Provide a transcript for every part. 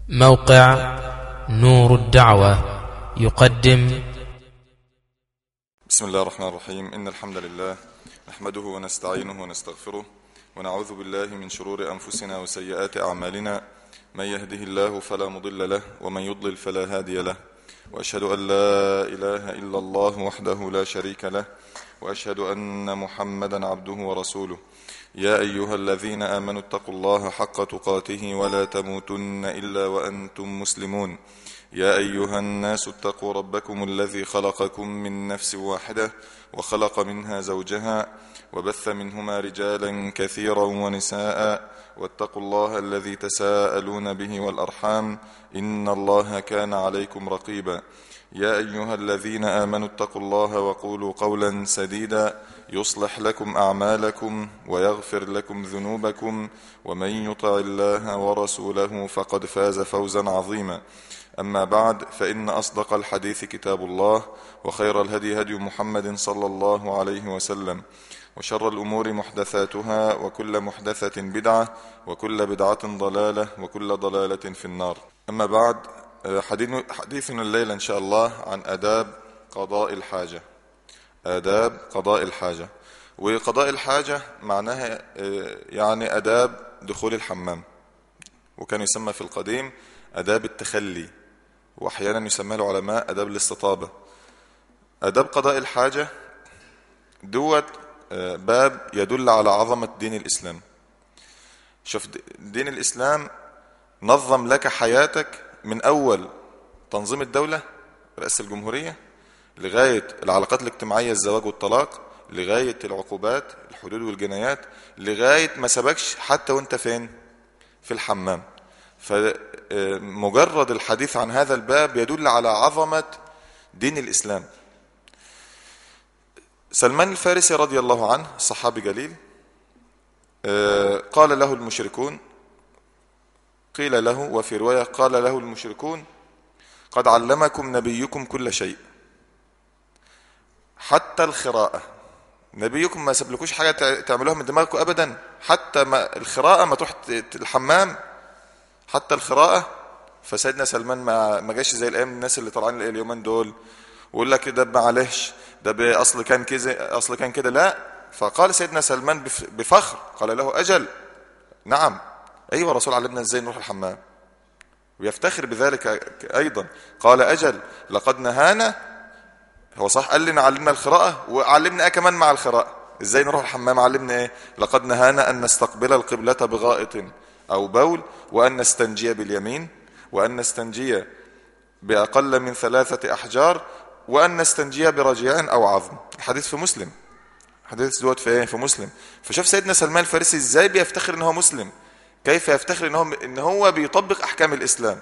موقع نور الدعوة يقدم بسم الله الرحمن الرحيم إن الحمد لله نحمده ونستعينه ونستغفره ونعوذ بالله من شرور أنفسنا وسيئات أعمالنا من يهده الله فلا مضل له ومن يضلل فلا هادي له وأشهد أن لا إله إلا الله وحده لا شريك له وأشهد أن محمدا عبده ورسوله يا أيها الذين آمنوا اتقوا الله حق تقاته ولا تموتن إلا وأنتم مسلمون يا أيها الناس اتقوا ربكم الذي خلقكم من نفس واحدة وخلق منها زوجها وبث منهما رجالا كثيرا ونساء واتقوا الله الذي تساءلون به والأرحام إن الله كان عليكم رقيبا يا أيها الذين آمنوا اتقوا الله وقولوا قولا سديدا يصلح لكم أعمالكم ويغفر لكم ذنوبكم ومن يطع الله ورسوله فقد فاز فوزا عظيما أما بعد فإن أصدق الحديث كتاب الله وخير الهدي هدي محمد صلى الله عليه وسلم وشر الأمور محدثاتها وكل محدثة بدعة وكل بدعة ضلالة وكل ضلالة في النار أما بعد حديثنا الليلة إن شاء الله عن آداب قضاء الحاجة آداب قضاء الحاجة وقضاء الحاجة معناها يعني آداب دخول الحمام وكان يسمى في القديم آداب التخلي وأحيانا يسمى العلماء آداب الاستطابة آداب قضاء الحاجة دوت باب يدل على عظمة دين الإسلام شوف دين الإسلام نظم لك حياتك من أول تنظيم الدولة رئاسة الجمهورية لغاية العلاقات الاجتماعية الزواج والطلاق لغاية العقوبات الحدود والجنايات لغاية ما سبكش حتى وانت فين في الحمام فمجرد الحديث عن هذا الباب يدل على عظمة دين الإسلام سلمان الفارسي رضي الله عنه صحابي جليل قال له المشركون قيل له وفي رواية قال له المشركون قد علمكم نبيكم كل شيء حتى الخراءة نبيكم ما سبلكوش حاجة تعملوها من دماغكم أبدا حتى ما الخراءة ما تروح الحمام حتى الخراءة فسيدنا سلمان ما ما جاش زي الأيام الناس اللي طالعين اليومين دول ويقول لك ده معلش ده أصل كان كذا أصل كان كده لا فقال سيدنا سلمان بفخر قال له أجل نعم أيوة الرسول علمنا إزاي نروح الحمام ويفتخر بذلك أيضا قال أجل لقد نهانا هو صح قال لنا علمنا القراءة وعلمنا ايه كمان مع القراءة ازاي نروح الحمام علمنا ايه لقد نهانا ان نستقبل القبلة بغائط او بول وان نستنجي باليمين وان نستنجي باقل من ثلاثة احجار وان نستنجي برجيع او عظم الحديث في مسلم حديث دوت في ايه في مسلم فشوف سيدنا سلمان الفارسي ازاي بيفتخر ان هو مسلم كيف يفتخر ان هو ان هو بيطبق احكام الاسلام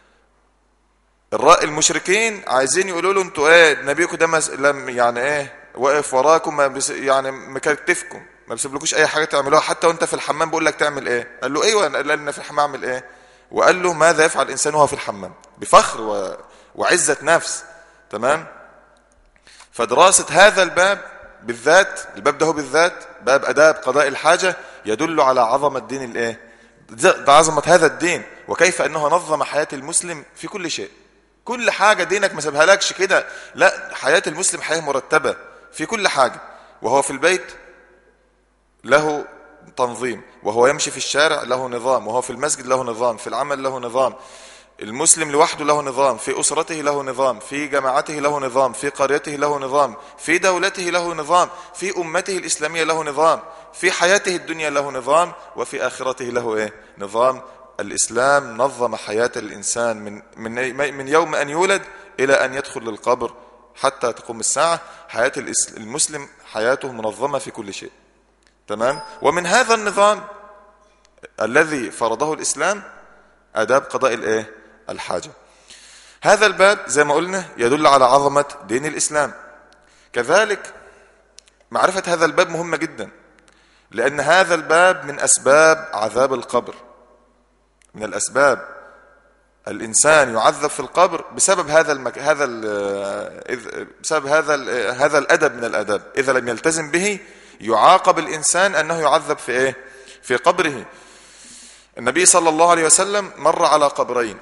الراء المشركين عايزين يقولوا له انتوا ايه نبيكم ده مس... لم يعني ايه واقف وراكم ما بس... يعني مكتفكم ما بيسيبلكوش اي حاجه تعملوها حتى وانت في الحمام بقول لك تعمل ايه قال له ايوه قال لنا في الحمام اعمل ايه وقال له ماذا يفعل الانسان وهو في الحمام بفخر و... وعزه نفس تمام فدراسه هذا الباب بالذات الباب ده هو بالذات باب اداب قضاء الحاجه يدل على عظمه دين الايه ده عظمه هذا الدين وكيف انه نظم حياه المسلم في كل شيء كل حاجة دينك ما سابها لكش كده لا حياة المسلم حياة مرتبة في كل حاجة وهو في البيت له تنظيم وهو يمشي في الشارع له نظام وهو في المسجد له نظام في العمل له نظام المسلم لوحده له نظام في أسرته له نظام في جماعته له نظام في قريته له نظام في دولته له نظام في أمته الإسلامية له نظام في حياته الدنيا له نظام وفي آخرته له إيه؟ نظام الإسلام نظم حياة الإنسان من, من, من يوم أن يولد إلى أن يدخل للقبر حتى تقوم الساعة حياة المسلم حياته منظمة في كل شيء تمام ومن هذا النظام الذي فرضه الإسلام أداب قضاء الإيه؟ الحاجة هذا الباب زي ما قلنا يدل على عظمة دين الإسلام كذلك معرفة هذا الباب مهمة جدا لأن هذا الباب من أسباب عذاب القبر من الأسباب الإنسان يعذب في القبر بسبب هذا المك... هذا ال... بسبب هذا ال... هذا الأدب من الأدب إذا لم يلتزم به يعاقب الإنسان أنه يعذب في إيه؟ في قبره النبي صلى الله عليه وسلم مر على قبرين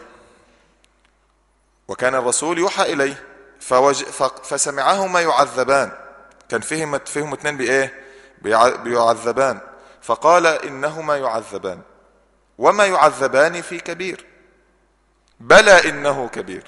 وكان الرسول يوحى إليه فوج... ف... فسمعهما يعذبان كان فيهم فيهم اتنين بإيه بيع... بيعذبان فقال إنهما يعذبان وما يعذبان في كبير بلى إنه كبير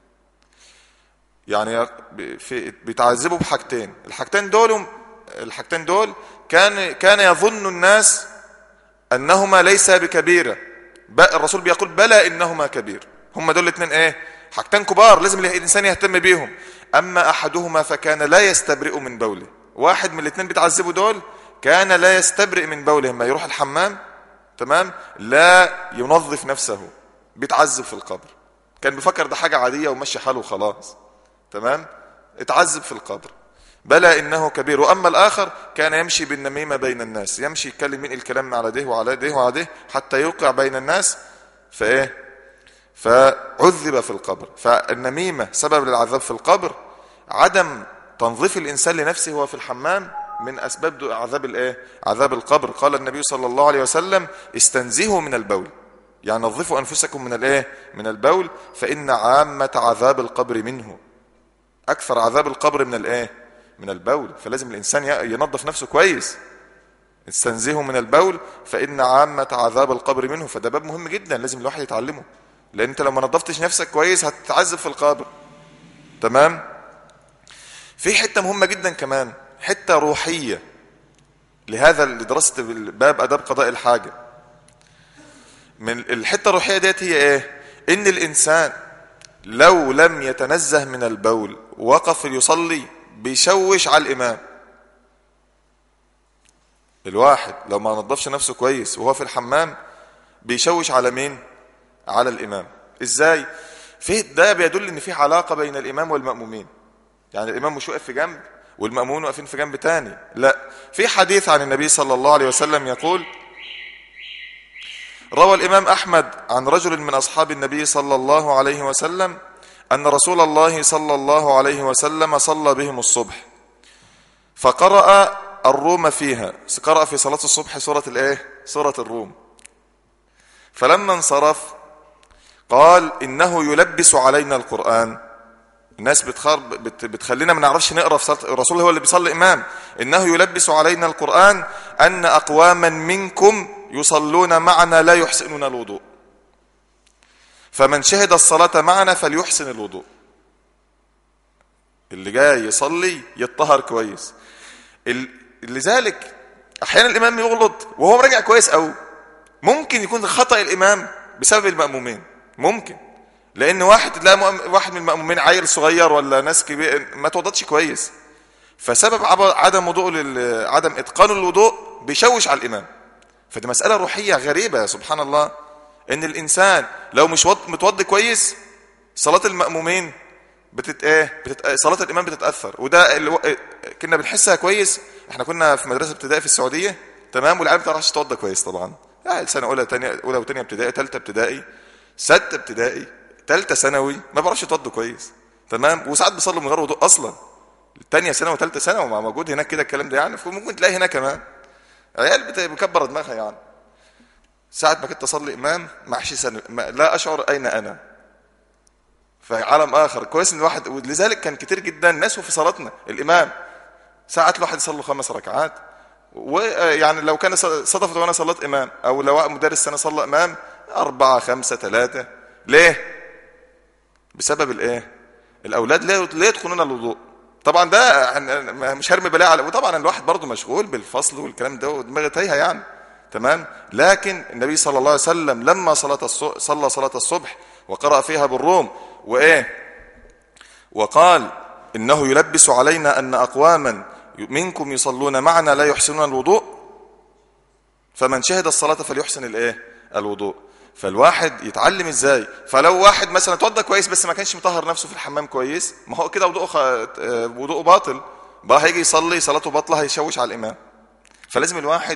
يعني في بيتعذبوا بحاجتين الحاجتين دول الحاجتين دول كان كان يظن الناس انهما ليس بكبيره الرسول بيقول بلى انهما كبير هم دول الاثنين ايه حاجتين كبار لازم الانسان يهتم بيهم اما احدهما فكان لا يستبرئ من بوله واحد من الاثنين بيتعذبوا دول كان لا يستبرئ من بوله لما يروح الحمام تمام لا ينظف نفسه بيتعذب في القبر كان بيفكر ده حاجه عاديه ومشي حاله وخلاص تمام اتعذب في القبر بلى انه كبير واما الاخر كان يمشي بالنميمه بين الناس يمشي يتكلم من الكلام على ده وعلى ده وعلى ده حتى يوقع بين الناس فايه فعذب في القبر فالنميمه سبب للعذاب في القبر عدم تنظيف الانسان لنفسه وهو في الحمام من اسباب عذاب الايه عذاب القبر قال النبي صلى الله عليه وسلم استنزهوا من البول يعني نظفوا انفسكم من الايه من البول فان عامه عذاب القبر منه اكثر عذاب القبر من الايه من البول فلازم الانسان ينظف نفسه كويس استنزهوا من البول فان عامه عذاب القبر منه فده باب مهم جدا لازم الواحد يتعلمه لان انت لو ما نظفتش نفسك كويس هتتعذب في القبر تمام في حته مهمه جدا كمان حته روحيه لهذا لدراسه باب اداب قضاء الحاجه من الحته الروحيه ديت هي ايه ان الانسان لو لم يتنزه من البول وقف يصلي بيشوش على الامام الواحد لو ما نظفش نفسه كويس وهو في الحمام بيشوش على مين على الامام ازاي في ده بيدل ان في علاقه بين الامام والمامومين يعني الامام مش واقف في جنب والمامومين واقفين في جنب تاني لا في حديث عن النبي صلى الله عليه وسلم يقول روى الامام احمد عن رجل من اصحاب النبي صلى الله عليه وسلم ان رسول الله صلى الله عليه وسلم صلى بهم الصبح فقرأ الروم فيها قرأ في صلاة الصبح سورة الايه سورة الروم فلما انصرف قال انه يلبس علينا القرآن الناس بتخار بت بتخلينا ما نعرفش نقرا في صلاه الرسول هو اللي بيصلي امام انه يلبس علينا القران ان اقواما منكم يصلون معنا لا يحسنون الوضوء فمن شهد الصلاه معنا فليحسن الوضوء اللي جاي يصلي يتطهر كويس لذلك احيانا الامام يغلط وهو راجع كويس قوي ممكن يكون خطا الامام بسبب المامومين ممكن لان واحد لا واحد من المأمومين عيل صغير ولا ناس كبير ما توضتش كويس فسبب عدم وضوء عدم اتقان الوضوء بيشوش على الامام فدي مساله روحيه غريبه سبحان الله ان الانسان لو مش متوضي كويس صلاه المأمومين بتت ايه بتت... صلاه الامام بتتاثر وده اللي كنا بنحسها كويس احنا كنا في مدرسه ابتدائي في السعوديه تمام والعيال ما بتعرفش تتوضى كويس طبعا يعني سنه اولى ثانيه اولى وثانيه ابتدائي ثالثه ابتدائي سته ابتدائي ثالثه ثانوي ما بيعرفش يتوضوا كويس تمام وساعات بيصلوا من غير وضوء اصلا الثانيه ثانوي وثالثه ثانوي ومع موجود هناك كده الكلام ده يعني ممكن تلاقي هنا كمان عيال بتكبر دماغها يعني ساعة ما كنت أصلي إمام معش سنة ما لا أشعر أين أنا في عالم آخر كويس إن الواحد ولذلك كان كتير جدا ناس في صلاتنا الإمام ساعات الواحد يصلي خمس ركعات ويعني لو كان صدفت وأنا صليت إمام أو لو مدرس سنة صلى إمام أربعة خمسة ثلاثة ليه؟ بسبب الإيه؟ الأولاد ليه ليه يدخلون الوضوء؟ طبعا ده مش هرمي بلاء على وطبعا الواحد برضه مشغول بالفصل والكلام ده ودماغه تايهه يعني تمام لكن النبي صلى الله عليه وسلم لما صلاة الصبح صلى صلاة الصبح وقرأ فيها بالروم وإيه وقال إنه يلبس علينا أن أقواما منكم يصلون معنا لا يحسنون الوضوء فمن شهد الصلاة فليحسن الإيه الوضوء فالواحد يتعلم ازاي فلو واحد مثلا اتوضى كويس بس ما كانش مطهر نفسه في الحمام كويس ما هو كده وضوءه خ... وضوءه باطل بقى هيجي يصلي صلاته باطله هيشوش على الامام فلازم الواحد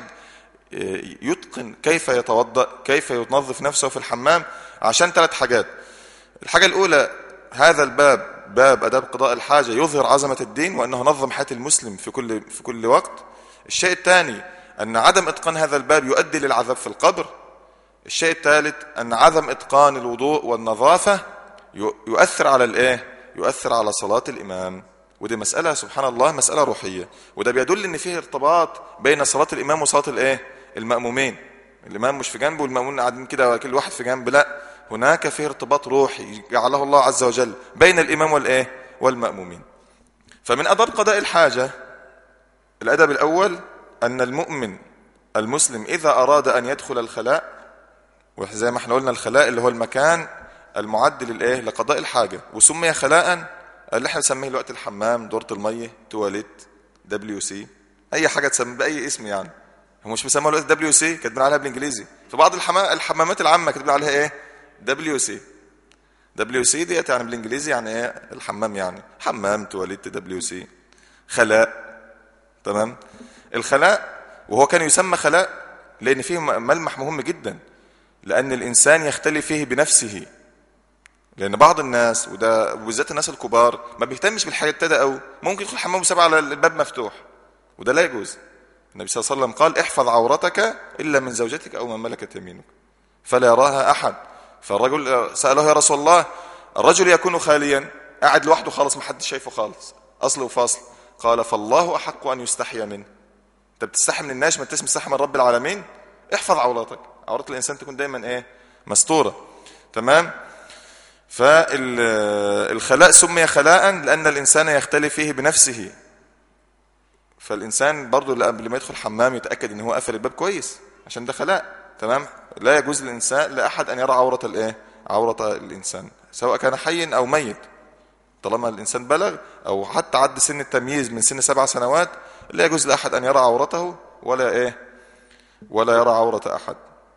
يتقن كيف يتوضا كيف ينظف نفسه في الحمام عشان ثلاث حاجات الحاجه الاولى هذا الباب باب اداب قضاء الحاجه يظهر عظمه الدين وانه نظم حياه المسلم في كل في كل وقت الشيء الثاني ان عدم اتقان هذا الباب يؤدي للعذاب في القبر الشيء الثالث أن عدم إتقان الوضوء والنظافة يؤثر على الإيه؟ يؤثر على صلاة الإمام ودي مسألة سبحان الله مسألة روحية وده بيدل ان فيه ارتباط بين صلاة الامام وصلاة الايه المأمومين الامام مش في جنبه والمأمومين قاعدين كده كل واحد في جنب لا هناك فيه ارتباط روحي جعله الله عز وجل بين الامام والايه والمأمومين فمن اداب قضاء الحاجة الادب الاول ان المؤمن المسلم اذا اراد ان يدخل الخلاء وزي ما احنا قلنا الخلاء اللي هو المكان المعد للايه لقضاء الحاجة وسمي خلاء اللي احنا بنسميه دلوقتي الحمام دورة المية تواليت دبليو سي اي حاجة تسمى باي اسم يعني هم مش بيسموها دلوقتي دبليو سي كاتبين عليها بالانجليزي في بعض الحمام الحمامات العامة كاتبين عليها ايه دبليو سي دبليو سي ديت يعني بالانجليزي يعني ايه الحمام يعني حمام تواليت دبليو سي خلاء تمام الخلاء وهو كان يسمى خلاء لان فيه ملمح مهم جدا لان الانسان يختلي فيه بنفسه لان بعض الناس وده وبالذات الناس الكبار ما بيهتمش بالحاجات ده او ممكن يدخل الحمام وسابع على الباب مفتوح وده لا يجوز النبي صلى الله عليه وسلم قال احفظ عورتك الا من زوجتك او من ملكت يمينك فلا يراها احد فالرجل ساله يا رسول الله الرجل يكون خاليا قاعد لوحده خالص ما حدش شايفه خالص اصل وفاصل قال فالله احق ان يستحيا منه انت بتستحي من الناس ما انتش مستحي من رب العالمين احفظ عورتك عورة الانسان تكون دايما ايه مستوره تمام فالخلاء سمي خلاء لأن الإنسان يختلف فيه بنفسه فالإنسان برضو قبل ما يدخل حمام يتأكد أنه هو قفل الباب كويس عشان ده خلاء تمام لا يجوز للإنسان لأحد أن يرى عورة الإيه عورة الإنسان سواء كان حي أو ميت طالما الإنسان بلغ أو حتى عد سن التمييز من سن سبع سنوات لا يجوز لأحد أن يرى عورته ولا إيه ولا يرى عورة أحد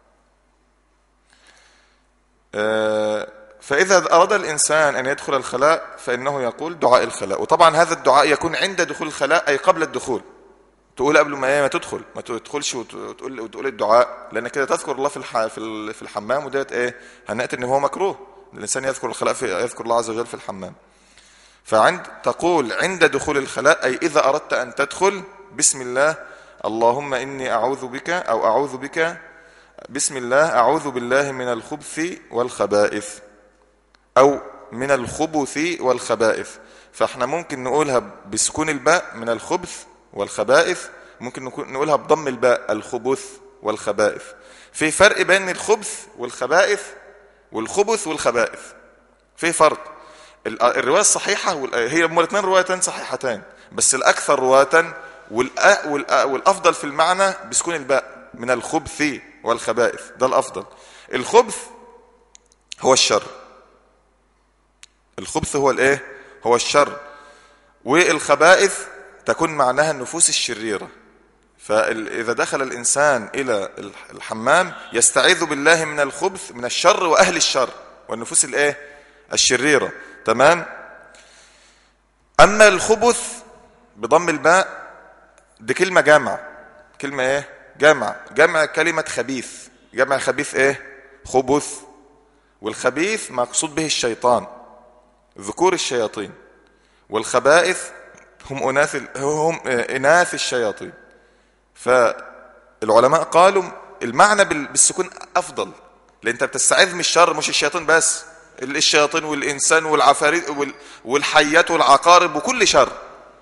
آه فإذا أراد الإنسان أن يدخل الخلاء فإنه يقول دعاء الخلاء وطبعا هذا الدعاء يكون عند دخول الخلاء أي قبل الدخول تقول قبل ما ما تدخل ما تدخلش وتقول وتقول الدعاء لأن كده تذكر الله في الح... في في الحمام وديت إيه هنأتي إن هو مكروه الإنسان يذكر الخلاء في يذكر الله عز وجل في الحمام فعند تقول عند دخول الخلاء أي إذا أردت أن تدخل بسم الله اللهم إني أعوذ بك أو أعوذ بك بسم الله أعوذ بالله من الخبث والخبائث أو من الخبث والخبائث فاحنا ممكن نقولها بسكون الباء من الخبث والخبائث ممكن نقولها بضم الباء الخبث والخبائث في فرق بين الخبث والخبائث والخبث والخبائث في فرق الرواية الصحيحة هي هما الاثنين روايتان صحيحتان بس الأكثر رواة والأفضل في المعنى بسكون الباء من الخبث والخبائث ده الأفضل الخبث هو الشر الخبث هو الايه هو الشر والخبائث تكون معناها النفوس الشريرة فإذا دخل الإنسان إلى الحمام يستعيذ بالله من الخبث من الشر وأهل الشر والنفوس الايه الشريرة تمام أما الخبث بضم الباء دي كلمة جامع كلمة ايه جامع جمع كلمة خبيث جمع خبيث ايه خبث والخبيث مقصود به الشيطان ذكور الشياطين والخبائث هم أناث هم إناث الشياطين فالعلماء قالوا المعنى بالسكون أفضل لأن أنت بتستعيذ من الشر مش الشياطين بس الشياطين والإنسان والعفاريت والحيات والعقارب وكل شر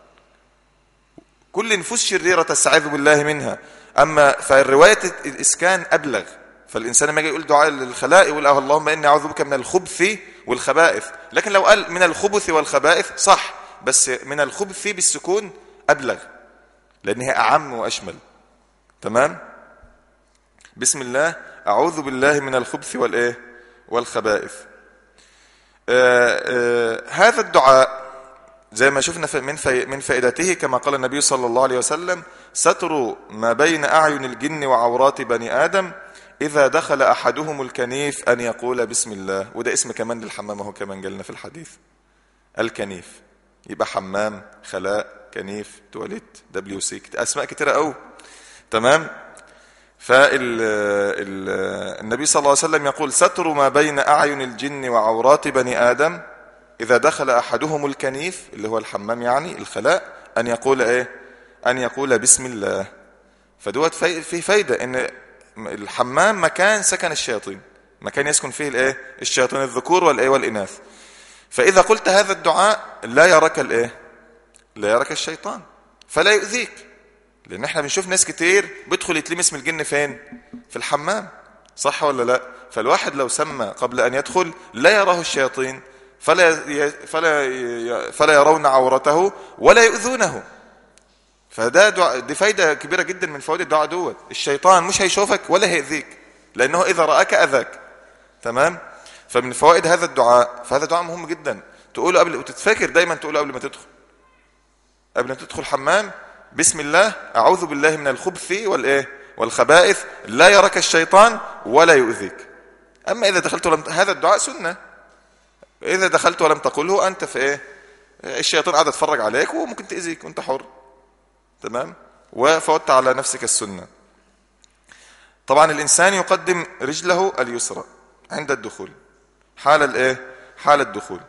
كل نفوس شريرة تستعيذ بالله منها أما فالرواية الإسكان أبلغ فالإنسان لما يجي يقول دعاء للخلاء يقول أه اللهم إني أعوذ بك من الخبث والخبائث لكن لو قال من الخبث والخبائث صح بس من الخبث بالسكون أبلغ لأنها أعم وأشمل تمام بسم الله أعوذ بالله من الخبث والإيه والخبائث آآ آآ هذا الدعاء زي ما شفنا من من فائدته كما قال النبي صلى الله عليه وسلم ستر ما بين أعين الجن وعورات بني آدم إذا دخل أحدهم الكنيف أن يقول بسم الله وده اسم كمان للحمام هو كمان قالنا في الحديث الكنيف يبقى حمام خلاء كنيف تواليت دبليو سي أسماء كتيرة أو تمام فالنبي صلى الله عليه وسلم يقول ستر ما بين أعين الجن وعورات بني آدم إذا دخل أحدهم الكنيف اللي هو الحمام يعني الخلاء أن يقول إيه أن يقول بسم الله فدوت في فايدة إن الحمام مكان سكن الشياطين مكان يسكن فيه الايه الشياطين الذكور والايه والاناث فاذا قلت هذا الدعاء لا يراك الايه لا يراك الشيطان فلا يؤذيك لان احنا بنشوف ناس كتير بيدخل يتلمس من الجن فين في الحمام صح ولا لا فالواحد لو سمى قبل ان يدخل لا يراه الشياطين فلا ي... فلا ي... فلا يرون عورته ولا يؤذونه فده دعاء دي فايده كبيره جدا من فوائد الدعاء دوت الشيطان مش هيشوفك ولا هيأذيك لانه اذا راك اذاك تمام فمن فوائد هذا الدعاء فهذا دعاء مهم جدا تقوله قبل وتتفكر دايما تقوله قبل ما تدخل قبل ما تدخل حمام بسم الله اعوذ بالله من الخبث والايه والخبائث لا يراك الشيطان ولا يؤذيك اما اذا دخلت ولم هذا الدعاء سنه اذا دخلت ولم تقله انت في ايه الشيطان قاعد يتفرج عليك وممكن تاذيك وانت حر تمام وفوتت على نفسك السنه طبعا الانسان يقدم رجله اليسرى عند الدخول حال الايه حال الدخول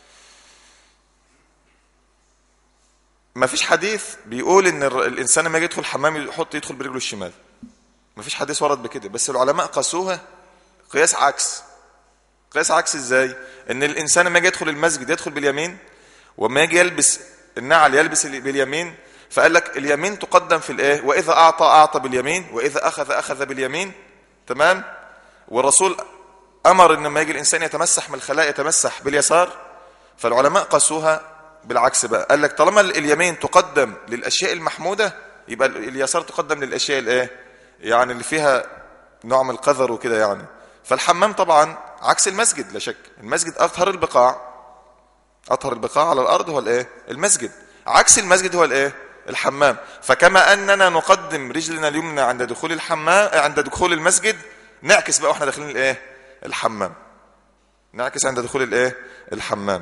ما فيش حديث بيقول ان الانسان لما يجي يدخل الحمام يحط يدخل برجله الشمال ما فيش حديث ورد بكده بس العلماء قاسوها قياس عكس قياس عكس ازاي ان الانسان لما يجي يدخل المسجد يدخل باليمين وما يجي يلبس النعل يلبس باليمين فقال لك اليمين تقدم في الايه واذا اعطى اعطى باليمين واذا اخذ اخذ باليمين تمام والرسول امر ان لما يجي الانسان يتمسح من الخلاء يتمسح باليسار فالعلماء قاسوها بالعكس بقى قال لك طالما اليمين تقدم للاشياء المحموده يبقى اليسار تقدم للاشياء الايه يعني اللي فيها نوع من القذر وكده يعني فالحمام طبعا عكس المسجد لا شك المسجد اطهر البقاع اطهر البقاع على الارض هو الايه المسجد عكس المسجد هو الايه الحمام فكما اننا نقدم رجلنا اليمنى عند دخول الحمام عند دخول المسجد نعكس بقى واحنا داخلين الايه الحمام نعكس عند دخول الايه الحمام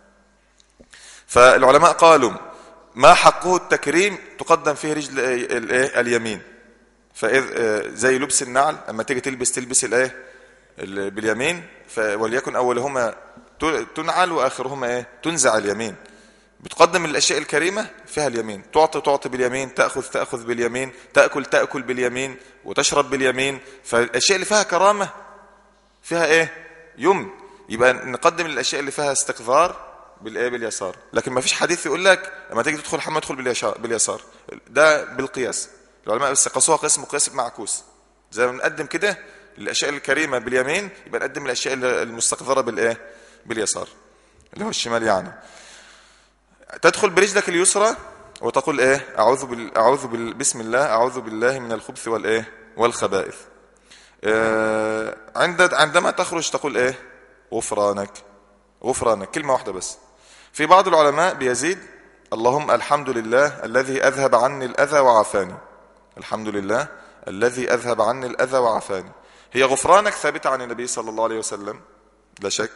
فالعلماء قالوا ما حقه التكريم تقدم فيه رجل الايه اليمين فإذ زي لبس النعل اما تيجي تلبس تلبس الايه باليمين وليكن اولهما تنعل واخرهما ايه تنزع اليمين بتقدم الاشياء الكريمه فيها اليمين تعطي تعطي باليمين تاخذ تاخذ باليمين تاكل تاكل باليمين وتشرب باليمين فالاشياء اللي فيها كرامه فيها ايه يمن يبقى نقدم الاشياء اللي فيها استقذار بالايه باليسار لكن ما فيش حديث يقول لك لما تيجي تدخل الحمام ادخل باليسار ده بالقياس العلماء بس قاسوها قسم قياس معكوس زي ما بنقدم كده الاشياء الكريمه باليمين يبقى نقدم الاشياء المستقذره بالايه باليسار اللي هو الشمال يعني تدخل برجلك اليسرى وتقول ايه اعوذ بال... اعوذ بال... بسم الله اعوذ بالله من الخبث والايه والخبائث آه عند عندما تخرج تقول ايه غفرانك غفرانك كلمه واحده بس في بعض العلماء بيزيد اللهم الحمد لله الذي اذهب عني الاذى وعافاني الحمد لله الذي اذهب عني الاذى وعافاني هي غفرانك ثابته عن النبي صلى الله عليه وسلم لا شك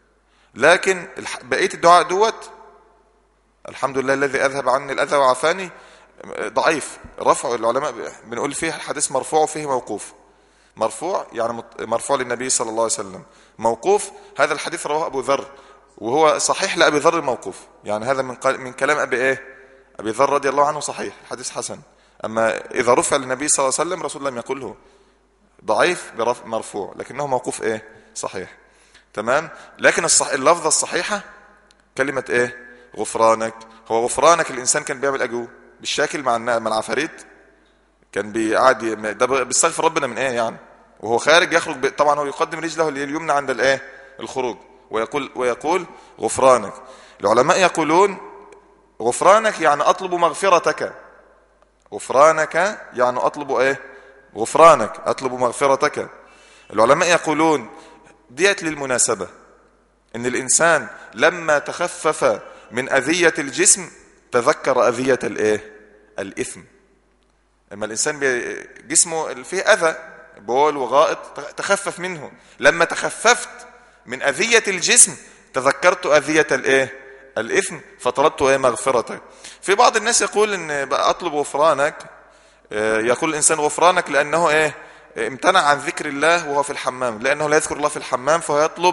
لكن بقيه الدعاء دوت الحمد لله الذي اذهب عني الاذى وعافاني ضعيف رفع العلماء بنقول فيه الحديث مرفوع وفيه موقوف مرفوع يعني مرفوع للنبي صلى الله عليه وسلم موقوف هذا الحديث رواه ابو ذر وهو صحيح لابي ذر موقوف يعني هذا من من كلام ابي ايه ابي ذر رضي الله عنه صحيح الحديث حسن اما اذا رفع للنبي صلى الله عليه وسلم رسول الله لم يقله ضعيف برفع مرفوع لكنه موقوف ايه صحيح تمام لكن الصح... اللفظه الصحيحه كلمه ايه غفرانك هو غفرانك الانسان كان بيعمل اجو بالشاكل مع مع العفاريت كان بيقعد ده بيستغفر ربنا من ايه يعني وهو خارج يخرج ب... طبعا هو يقدم رجله اليمنى عند الايه الخروج ويقول ويقول غفرانك العلماء يقولون غفرانك يعني اطلب مغفرتك غفرانك يعني اطلب ايه غفرانك اطلب مغفرتك العلماء يقولون ديت للمناسبه ان الانسان لما تخفف من اذيه الجسم تذكر اذيه الايه الاثم لما الانسان جسمه فيه اذى بول وغائط تخفف منه لما تخففت من اذيه الجسم تذكرت اذيه الايه الاثم فطلبت ايه مغفرتك في بعض الناس يقول ان بقى اطلب غفرانك يقول الانسان غفرانك لانه ايه امتنع عن ذكر الله وهو في الحمام لانه لا يذكر الله في الحمام فهو يطلب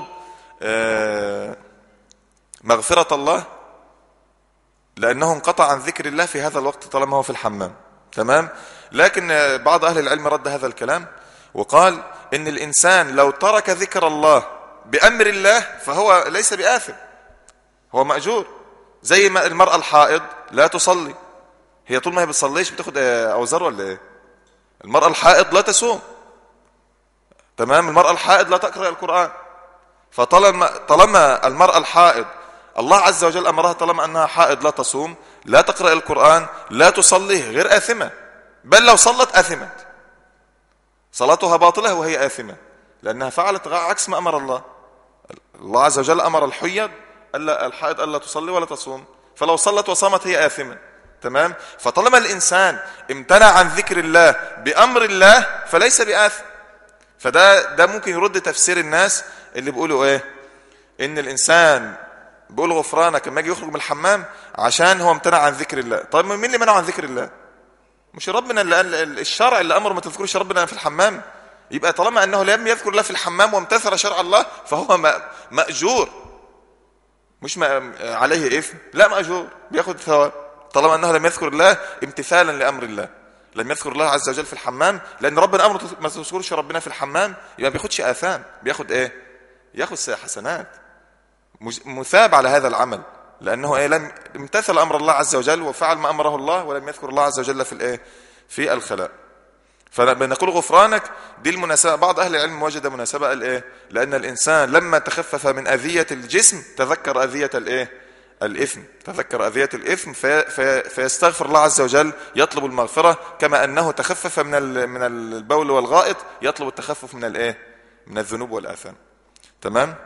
مغفره الله لانه انقطع عن ذكر الله في هذا الوقت طالما هو في الحمام تمام لكن بعض اهل العلم رد هذا الكلام وقال ان الانسان لو ترك ذكر الله بامر الله فهو ليس باثم هو ماجور زي ما المراه الحائض لا تصلي هي طول ما هي بتصليش بتاخد آه، اوزار ولا ايه المراه الحائض لا تصوم تمام المراه الحائض لا تقرا القران فطالما طالما المراه الحائض الله عز وجل امرها طالما انها حائض لا تصوم لا تقرا القران لا تصلي غير اثمه بل لو صلت اثمت صلاتها باطله وهي اثمه لانها فعلت عكس ما امر الله الله عز وجل امر الحيض الا الحائض الا تصلي ولا تصوم فلو صلت وصامت هي اثمه تمام فطالما الانسان امتنع عن ذكر الله بامر الله فليس باثم فده ده ممكن يرد تفسير الناس اللي بيقولوا ايه ان الانسان بيقول غفرانك لما يجي يخرج من الحمام عشان هو امتنع عن ذكر الله طيب مين اللي منعه عن ذكر الله مش ربنا اللي قال الشرع اللي امر ما تذكروش ربنا في الحمام يبقى طالما انه لم يذكر الله في الحمام وامتثل شرع الله فهو ماجور مش ما عليه اثم لا ماجور بياخد ثواب طالما انه لم يذكر الله امتثالا لامر الله لم يذكر الله عز وجل في الحمام لان ربنا امر ما تذكرش ربنا في الحمام يبقى ما بياخدش اثام بياخد ايه ياخد حسنات مثاب على هذا العمل لانه ايه لم امتثل امر الله عز وجل وفعل ما امره الله ولم يذكر الله عز وجل في الايه في الخلاء فبنقول غفرانك دي المناسبة بعض أهل العلم وجد مناسبة قال إيه لأن الإنسان لما تخفف من أذية الجسم تذكر أذية الإيه الإثم تذكر أذية الإثم في في فيستغفر الله عز وجل يطلب المغفرة كما أنه تخفف من من البول والغائط يطلب التخفف من الإيه من الذنوب والآثام تمام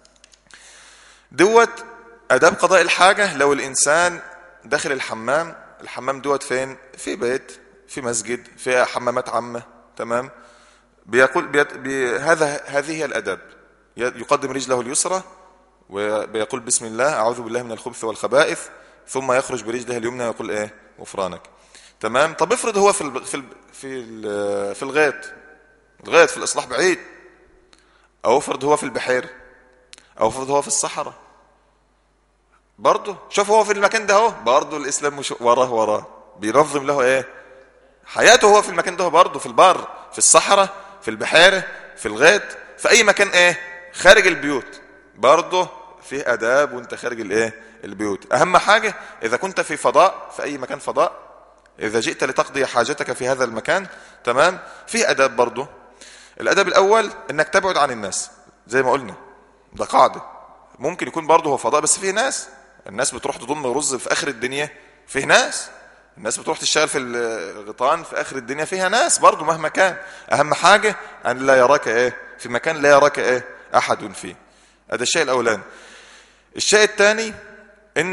دوت أداب قضاء الحاجة لو الإنسان داخل الحمام الحمام دوت فين في بيت في مسجد في حمامات عامة تمام بيقول بيت بي هذا هذه هي الأداب يقدم رجله اليسرى وبيقول بسم الله أعوذ بالله من الخبث والخبائث ثم يخرج برجله اليمنى ويقول إيه غفرانك تمام طب افرض هو في ال في ال في ال في الغيط الغيط في الإصلاح بعيد أو افرض هو في البحير أو افرض هو في الصحراء برضه شوف هو في المكان ده اهو برضه الإسلام مش وراه وراه بينظم له إيه حياته هو في المكان ده برضه في البر في الصحراء في البحيرة في الغيط في أي مكان إيه خارج البيوت برضه فيه اداب وانت خارج الايه البيوت اهم حاجه اذا كنت في فضاء في اي مكان فضاء اذا جئت لتقضي حاجتك في هذا المكان تمام فيه اداب برضه الادب الاول انك تبعد عن الناس زي ما قلنا ده قاعده ممكن يكون برضه هو فضاء بس فيه ناس الناس بتروح تضم رز في اخر الدنيا فيه ناس الناس بتروح تشتغل في الغيطان في اخر الدنيا فيها ناس برضه مهما كان اهم حاجه ان لا يراك ايه في مكان لا يراك ايه احد فيه هذا الشيء الاولاني الشيء الثاني ان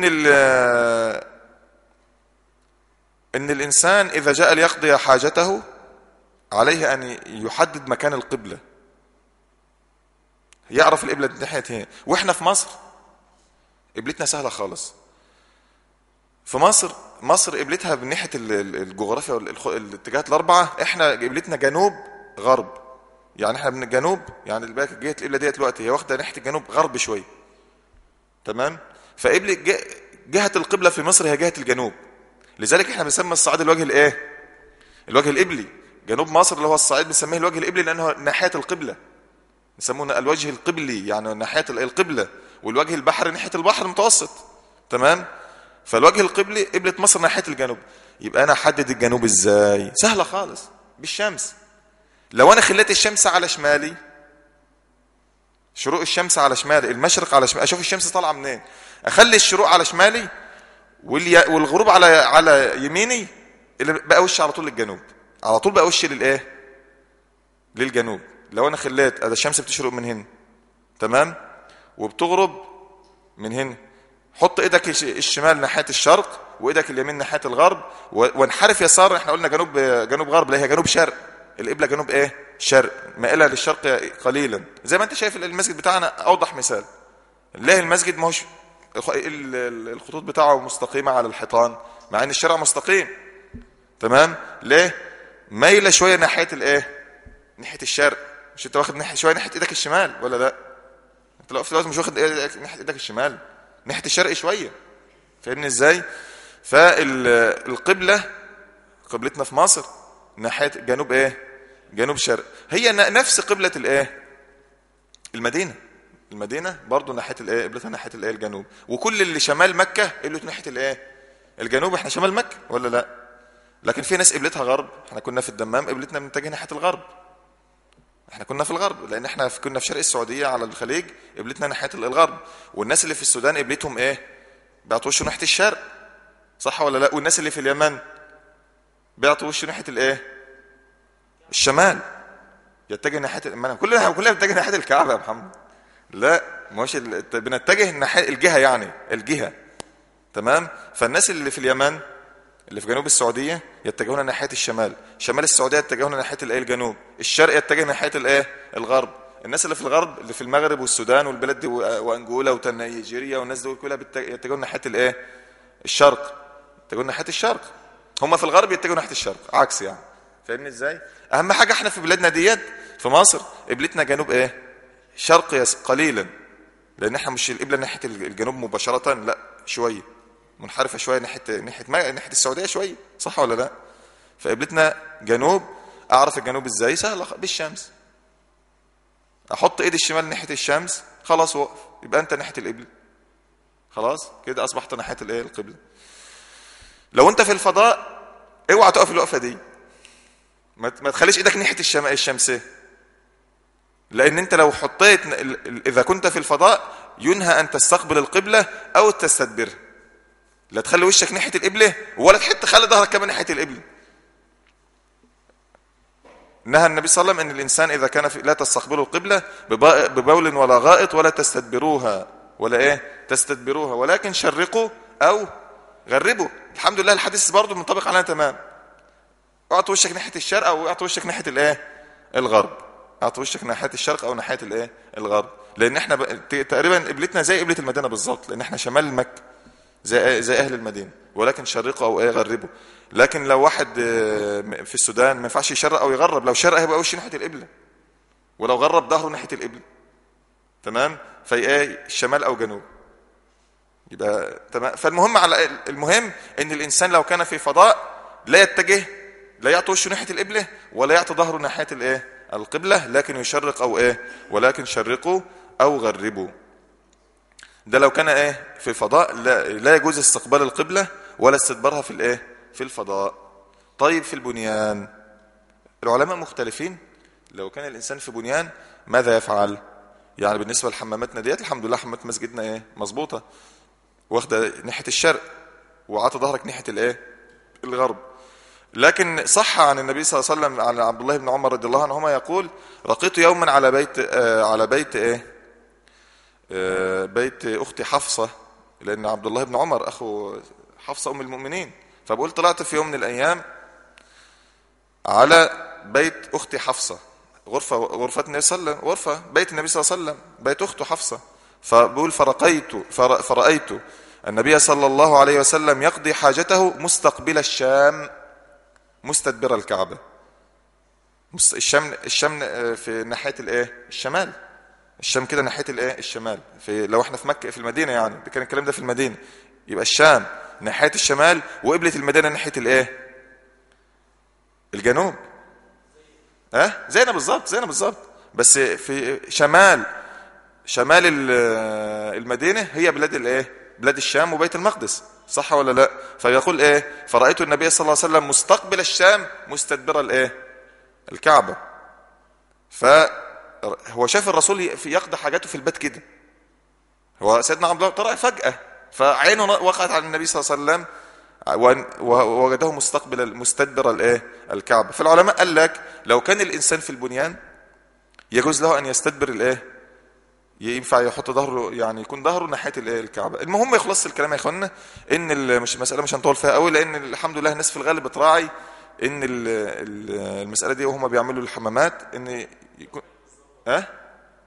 ان الانسان اذا جاء ليقضي حاجته عليه ان يحدد مكان القبله يعرف القبله ناحيه هنا واحنا في مصر قبلتنا سهله خالص في مصر مصر قبلتها من ناحيه الجغرافيا والاتجاهات الاربعه احنا قبلتنا جنوب غرب يعني احنا من الجنوب يعني الباك جهه القبله ديت دلوقتي هي واخده ناحيه الجنوب غرب شويه تمام فقبل جهه القبله في مصر هي جهه الجنوب لذلك احنا بنسمي الصعيد الوجه الايه الوجه القبلي جنوب مصر اللي هو الصعيد بنسميه الوجه القبلي لانه ناحيه القبله يسمونه الوجه القبلي يعني ناحيه القبله والوجه البحري ناحيه البحر المتوسط تمام فالوجه القبلي قبله مصر ناحيه الجنوب يبقى انا احدد الجنوب ازاي سهله خالص بالشمس لو انا خليت الشمس على شمالي شروق الشمس على شمالي المشرق على شمالي اشوف الشمس طالعه منين اخلي الشروق على شمالي والغروب على على يميني اللي بقى وشي على طول للجنوب على طول بقى وشي للايه للجنوب لو انا خليت الشمس بتشرق من هنا تمام وبتغرب من هنا حط ايدك الشمال ناحيه الشرق وايدك اليمين ناحيه الغرب وانحرف يسار احنا قلنا جنوب جنوب غرب لا هي جنوب شرق القبلة جنوب ايه شرق مائلة للشرق قليلا زي ما انت شايف المسجد بتاعنا اوضح مثال ليه المسجد ماهوش الخطوط بتاعه مستقيمة على الحيطان مع ان الشارع مستقيم تمام ليه مايلة شوية ناحية الايه ناحية الشرق مش انت واخد ناحية شوية ناحية ايدك الشمال ولا لا انت لو في مش واخد ناحية ايدك الشمال ناحية الشرق شوية فاهمني ازاي فالقبلة قبلتنا في مصر ناحيه جنوب ايه جنوب شرق هي ن- نفس قبلة الايه المدينة المدينة برضو ناحية الايه قبلتها ناحية الايه الجنوب وكل اللي شمال مكة قبلته ناحية الايه الجنوب احنا شمال مكة ولا لا لكن في ناس قبلتها غرب احنا كنا في الدمام قبلتنا بنتجه ناحية الغرب احنا كنا في الغرب لان احنا في كنا في شرق السعودية على الخليج قبلتنا ناحية الغرب والناس اللي في السودان قبلتهم ايه بيعطوا وشه ناحية الشرق صح ولا لا والناس اللي في اليمن بيعطوا وشه ناحية الايه الشمال يتجه ناحيه ما أنا- كلنا كلنا بنتجه ناحيه الكعبه يا محمد لا مش ال- بنتجه ناحيه الجهه يعني الجهه تمام فالناس اللي في اليمن اللي في جنوب السعوديه يتجهون ناحيه الشمال شمال السعوديه يتجهون ناحيه الايه الجنوب الشرق يتجه ناحيه الايه الغرب الناس اللي في الغرب اللي في المغرب والسودان والبلاد دي و- وانجولا ونيجيريا والناس دول كلها بت- يتجهون ناحيه الايه الشرق يتجهون ناحيه الشرق هم في الغرب يتجهوا ناحيه الشرق عكس يعني فاهمني ازاي اهم حاجه احنا في بلادنا ديت في مصر قبلتنا جنوب ايه شرق يس قليلا لان احنا مش القبله ناحيه الجنوب مباشره لا شويه منحرفه شويه ناحيه ناحيه ما ناحيه السعوديه شويه صح ولا لا فقبلتنا جنوب اعرف الجنوب ازاي سهله بالشمس احط ايدي الشمال ناحيه الشمس خلاص وقف يبقى انت ناحيه القبله خلاص كده اصبحت ناحيه الايه القبله لو انت في الفضاء اوعى تقف الوقفه دي ما ما تخليش ايدك ناحيه الشم... الشمسيه لان انت لو حطيت ال- ال- اذا كنت في الفضاء ينهى ان تستقبل القبله او تستدبرها لا تخلي وشك ناحيه القبله ولا تحط تخلي ظهرك كمان ناحيه القبله نهى النبي صلى الله عليه وسلم ان الانسان اذا كان في لا تستقبلوا القبله ببا- ببول ولا غائط ولا تستدبروها ولا ايه تستدبروها ولكن شرقوا او غربوا الحمد لله الحديث برضه منطبق علينا تمام اعطي وشك ناحيه الشرق او اعطي وشك ناحيه الايه الغرب اعطي وشك ناحيه الشرق او ناحيه الايه الغرب لان احنا ب... ت- تقريبا قبلتنا زي قبله المدينه بالظبط لان احنا شمال مكه زي زي اهل المدينه ولكن شرقوا او ايه غربوا لكن لو واحد آه، في السودان ما ينفعش يشرق او يغرب لو شرق هيبقى وشه ناحيه القبله ولو غرب ظهره ناحيه القبله تمام فايه شمال او جنوب يبقى تمام فالمهم على المهم ان الانسان لو كان في فضاء لا يتجه لا يعطي وشه ناحيه القبله ولا يعطي ظهره ناحيه الايه القبله لكن يشرق او ايه ولكن شرقوا او غربوا ده لو كان ايه في الفضاء لا, لا يجوز استقبال القبله ولا استدبارها في الايه في الفضاء طيب في البنيان العلماء مختلفين لو كان الانسان في بنيان ماذا يفعل يعني بالنسبه لحماماتنا ديت الحمد لله حمامات مسجدنا ايه مظبوطه واخده ناحيه الشرق وعطى ظهرك ناحيه الايه الغرب لكن صح عن النبي صلى الله عليه وسلم عن عبد الله بن عمر رضي الله عنهما يقول رقيت يوما على بيت آه على بيت ايه آه بيت اختي حفصه لان عبد الله بن عمر اخو حفصه ام المؤمنين فبقول طلعت في يوم من الايام على بيت اختي حفصه غرفه غرفه النبي صلى الله عليه وسلم غرفه بيت النبي صلى الله عليه وسلم بيت اخته حفصه فبقول فرقيت فر- فرأيت النبي صلى الله عليه وسلم يقضي حاجته مستقبل الشام مستدبر الكعبة مست- الشام الشام آه، في ناحية الايه الشمال الشام كده ناحية الايه الشمال في لو احنا في مكة في المدينة يعني ده كان الكلام ده في المدينة يبقى الشام ناحية الشمال وقبلة المدينة ناحية الايه الجنوب ها أه؟ زينا بالظبط زينا بالظبط بس في شمال شمال ال- المدينة هي بلاد الايه بلاد الشام وبيت المقدس صح ولا لا فيقول ايه فرأيت النبي صلى الله عليه وسلم مستقبل الشام مستدبر الايه الكعبة فهو شاف الرسول يقضي حاجاته في البيت كده هو سيدنا عبد الله طلع فجأة فعينه وقعت على النبي صلى الله عليه وسلم وأن- ووجده مستقبل مستدبر الايه الكعبة فالعلماء قال لك لو كان الانسان في البنيان يجوز له ان يستدبر الايه ينفع يحط ظهره يعني يكون ظهره ناحيه الايه الكعبه المهم يخلص الكلام يا اخوانا ان ال- مش المساله مش هنطول فيها قوي لان الحمد لله الناس في الغالب بتراعي ان ال- ال- المساله دي وهم بيعملوا الحمامات ان يكون ها أه؟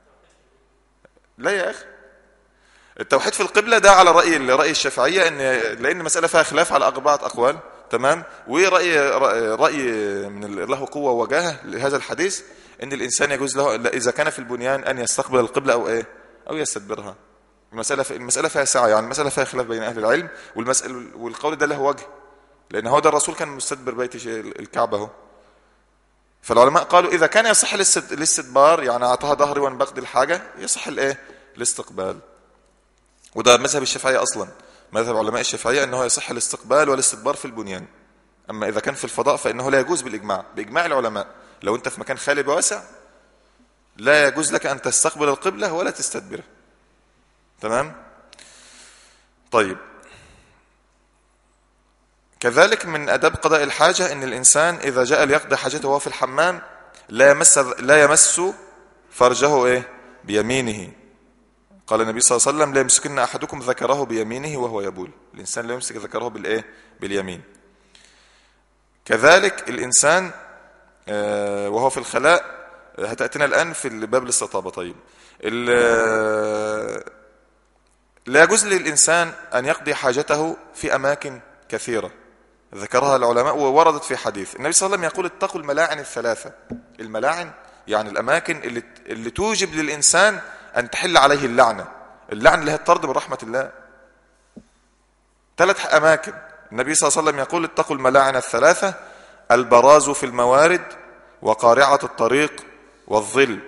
لا يا اخي التوحيد في القبلة ده على رأي رأي الشافعية ان لأن المسألة فيها خلاف على أربعة أقوال تمام ورأي رأي رأي من ال- له قوة وجاهة لهذا الحديث ان الإنسان يجوز له لا، إذا كان في البنيان أن يستقبل القبلة أو إيه أو يستدبرها المسألة في المسألة فيها سعة يعني المسألة فيها خلاف بين أهل العلم والمسألة والقول ده له وجه لأن هو ده الرسول كان مستدبر بيت ش- الكعبة اهو فالعلماء قالوا إذا كان يصح الاست- الاستدبار يعني أعطاها ظهري وأنا بقضي الحاجة يصح الإيه الاستقبال وده مذهب الشافعية أصلا مذهب علماء الشافعية أنه يصح الاستقبال والاستدبار في البنيان أما إذا كان في الفضاء فإنه لا يجوز بالإجماع بإجماع العلماء لو أنت في مكان خالي واسع لا يجوز لك أن تستقبل القبلة ولا تستدبره تمام طيب كذلك من أداب قضاء الحاجة أن الإنسان إذا جاء ليقضي حاجته وهو في الحمام لا يمس لا يمس فرجه إيه بيمينه قال النبي صلى الله عليه وسلم لا يمسكن أحدكم ذكره بيمينه وهو يبول الإنسان لا يمسك ذكره بالإيه باليمين كذلك الإنسان آه، وهو في الخلاء آه، هتأتينا الآن في باب الاستطابة طيب ال- آه، لا يجوز للإنسان أن يقضي حاجته في أماكن كثيرة ذكرها العلماء ووردت في حديث النبي صلى الله عليه وسلم يقول اتقوا الملاعن الثلاثة الملاعن يعني الأماكن اللي, اللي توجب للإنسان أن تحل عليه اللعنة اللعنة اللي هي الطرد من رحمة الله ثلاث أماكن النبي صلى الله عليه وسلم يقول اتقوا الملاعن الثلاثة البراز في الموارد وقارعة الطريق والظل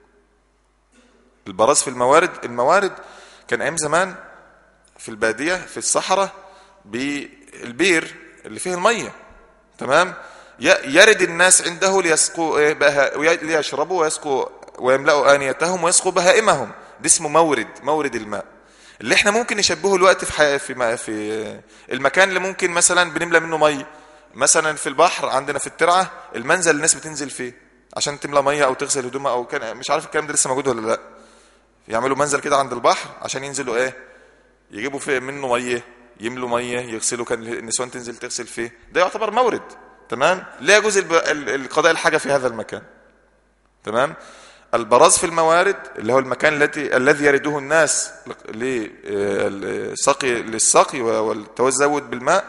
البراز في الموارد الموارد كان أيام زمان في البادية في الصحراء بالبير اللي فيه المية تمام ي- يرد الناس عنده ليسقوا إيه بها وي- ليشربوا ويسقوا ويملأوا آنيتهم ويسقوا بهائمهم ده اسمه مورد مورد الماء اللي احنا ممكن نشبهه الوقت في حي... في ما... في المكان اللي ممكن مثلا بنملى منه ميه مثلا في البحر عندنا في الترعه المنزل الناس بتنزل فيه عشان تملى ميه او تغسل هدومها او كان مش عارف الكلام ده لسه موجود ولا لا يعملوا منزل كده عند البحر عشان ينزلوا ايه يجيبوا فيه منه ميه يملوا ميه يغسلوا كان النسوان تنزل تغسل فيه ده يعتبر مورد تمام لا يجوز الب... ال- القضاء الحاجه في هذا المكان تمام البراز في الموارد اللي هو المكان الذي الذي يرده الناس للسقي للسقي والتزود بالماء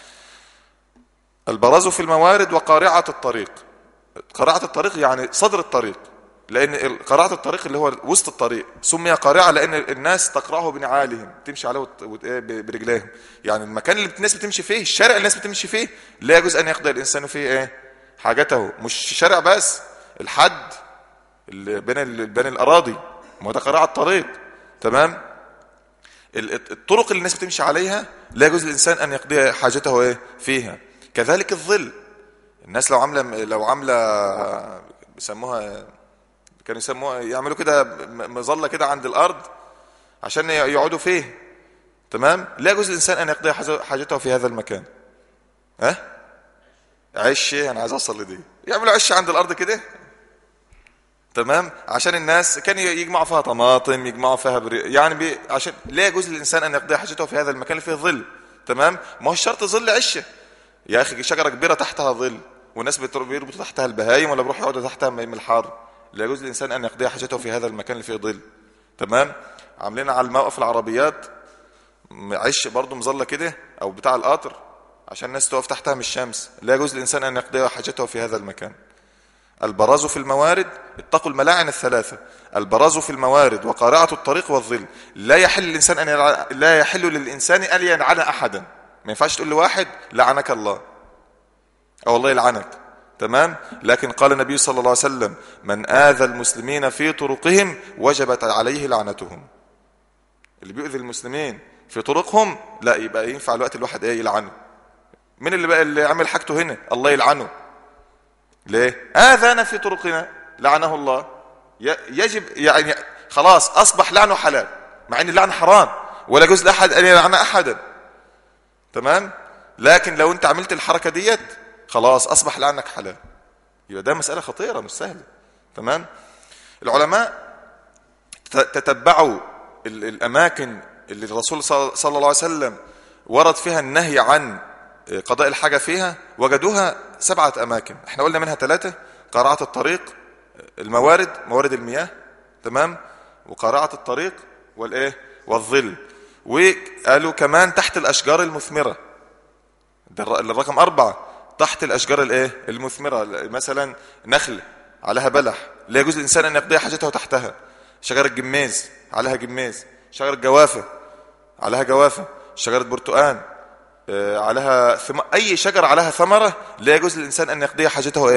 البراز في الموارد وقارعة الطريق قارعة الطريق يعني صدر الطريق لأن ال- قارعة الطريق اللي هو وسط الطريق سمي قارعة لأن الناس تقرعه بنعالهم تمشي عليه وت- وت- إيه ب- برجليهم يعني المكان اللي الناس بتمشي فيه الشارع اللي الناس بتمشي فيه لا يجوز أن يقضي الإنسان فيه إيه حاجته مش شارع بس الحد اللي بين ال- بين الاراضي ما هو ده قراءة الطريق تمام ال- الطرق اللي الناس بتمشي عليها لا يجوز للانسان ان يقضي حاجته ايه فيها كذلك الظل الناس لو عامله لو عامله بيسموها كانوا يسموها يعملوا كده م- مظله كده عند الارض عشان ي- يقعدوا فيه تمام لا يجوز للانسان ان يقضي حاجة- حاجته في هذا المكان ها عش انا عايز اوصل لدي يعملوا عش عند الارض كده تمام عشان الناس كان يجمعوا فيها طماطم يجمعوا فيها بري... يعني بي... عشان لا يجوز للانسان ان يقضي حاجته في هذا المكان اللي فيه ظل تمام ما هو الشرط ظل عشه يا اخي شجره كبيره تحتها ظل والناس بتر- بيربطوا تحتها البهايم ولا بيروحوا يقعدوا تحتها من الحر لا يجوز للانسان ان يقضي حاجته في هذا المكان اللي فيه ظل تمام عاملين على الموقف العربيات م- عش برضه مظله كده او بتاع القطر عشان الناس تقف تحتها من الشمس لا يجوز للانسان ان يقضي حاجته في هذا المكان البراز في الموارد اتقوا الملاعن الثلاثة البراز في الموارد وقارعة الطريق والظل لا يحل الإنسان أن يلع... لا يحل للإنسان أن يلعن أحدا ما ينفعش تقول لواحد لعنك الله أو الله يلعنك تمام لكن قال النبي صلى الله عليه وسلم من آذى المسلمين في طرقهم وجبت عليه لعنتهم اللي بيؤذي المسلمين في طرقهم لا يبقى ينفع الوقت الواحد ايه يلعنه من اللي بقى اللي عمل حاجته هنا الله يلعنه ليه آذانا في طرقنا لعنه الله ي- يجب يعني خلاص أصبح لعنه حلال مع أن اللعن حرام ولا يجوز لأحد أن يلعن أحدا تمام لكن لو أنت عملت الحركة ديت خلاص أصبح لعنك حلال يبقى ده مسألة خطيرة مش سهلة تمام العلماء ت- تتبعوا ال- الأماكن اللي الرسول صلى صلى الله عليه وسلم ورد فيها النهي عن قضاء الحاجة فيها وجدوها سبعة أماكن احنا قلنا منها ثلاثة قارعة الطريق الموارد موارد المياه تمام وقارعة الطريق والإيه والظل وقالوا كمان تحت الأشجار المثمرة ده الر- الرقم أربعة تحت الأشجار الإيه المثمرة مثلا نخل عليها بلح لا يجوز للإنسان أن يقضي حاجته تحتها شجرة جميز عليها جميز شجرة جوافة عليها جوافة شجرة برتقان آه، عليها ثم... أي شجرة عليها ثمرة لا يجوز للإنسان أن يقضي حاجته إيه